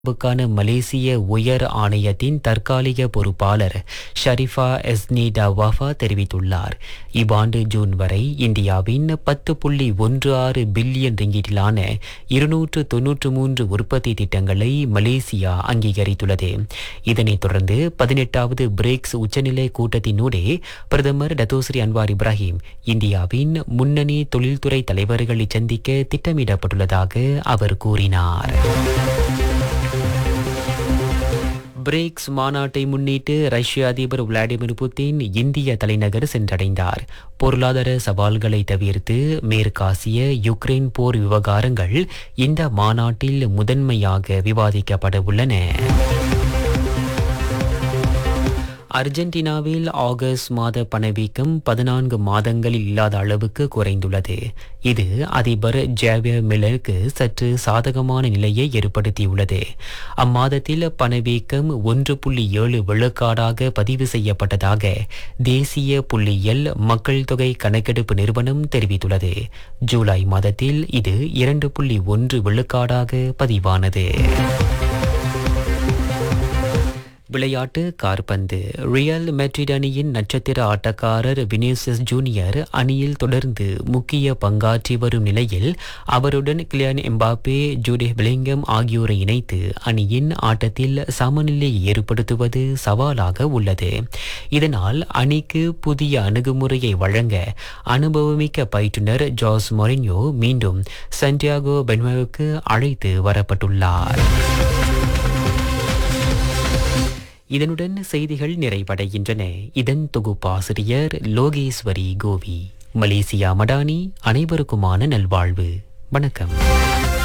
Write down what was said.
வுக்கான மலேசிய உயர் ஆணையத்தின் தற்காலிக பொறுப்பாளர் ஷரிஃபா எஸ்னி டவாஃபா தெரிவித்துள்ளார் இவ்வாண்டு ஜூன் வரை இந்தியாவின் பத்து புள்ளி ஒன்று ஆறு பில்லியன் ரிங்கிட்டிலான இருநூற்று தொன்னூற்று மூன்று உற்பத்தி திட்டங்களை மலேசியா அங்கீகரித்துள்ளது இதனைத் தொடர்ந்து பதினெட்டாவது பிரிக்ஸ் உச்சநிலை கூட்டத்தினூடே பிரதமர் டத்தோஸ்ரீ அன்வார் இப்ராஹிம் இந்தியாவின் முன்னணி தொழில்துறை தலைவர்களை சந்திக்க திட்டமிடப்பட்டுள்ளதாக அவர் கூறினார் பிரிக்ஸ் மாநாட்டை முன்னிட்டு ரஷ்ய அதிபர் விளாடிமிர் புட்டின் இந்திய தலைநகர் சென்றடைந்தார் பொருளாதார சவால்களை தவிர்த்து மேற்காசிய யுக்ரைன் போர் விவகாரங்கள் இந்த மாநாட்டில் முதன்மையாக விவாதிக்கப்பட உள்ளன அர்ஜென்டினாவில் ஆகஸ்ட் மாத பணவீக்கம் பதினான்கு மாதங்களில் இல்லாத அளவுக்கு குறைந்துள்ளது இது அதிபர் ஜேவியர் மில்லருக்கு சற்று சாதகமான நிலையை ஏற்படுத்தியுள்ளது அம்மாதத்தில் பணவீக்கம் ஒன்று புள்ளி ஏழு விழுக்காடாக பதிவு செய்யப்பட்டதாக தேசிய புள்ளியியல் மக்கள் தொகை கணக்கெடுப்பு நிறுவனம் தெரிவித்துள்ளது ஜூலை மாதத்தில் இது இரண்டு புள்ளி ஒன்று விழுக்காடாக பதிவானது விளையாட்டு கார்பந்து ரியல் மெட்ரிட் அணியின் நட்சத்திர ஆட்டக்காரர் வினிசியஸ் ஜூனியர் அணியில் தொடர்ந்து முக்கிய பங்காற்றி வரும் நிலையில் அவருடன் கிளியான் எம்பாப்பே ஜூடே பிளிங்கம் ஆகியோரை இணைத்து அணியின் ஆட்டத்தில் சமநிலையை ஏற்படுத்துவது சவாலாக உள்ளது இதனால் அணிக்கு புதிய அணுகுமுறையை வழங்க அனுபவமிக்க பயிற்றுனர் ஜாஸ் மொரின்யோ மீண்டும் சன்டியாகோ பென்மோவுக்கு அழைத்து வரப்பட்டுள்ளார் இதனுடன் செய்திகள் நிறைவடைகின்றன இதன் தொகுப்பாசிரியர் லோகேஸ்வரி கோவி மலேசியா மடானி அனைவருக்குமான நல்வாழ்வு வணக்கம்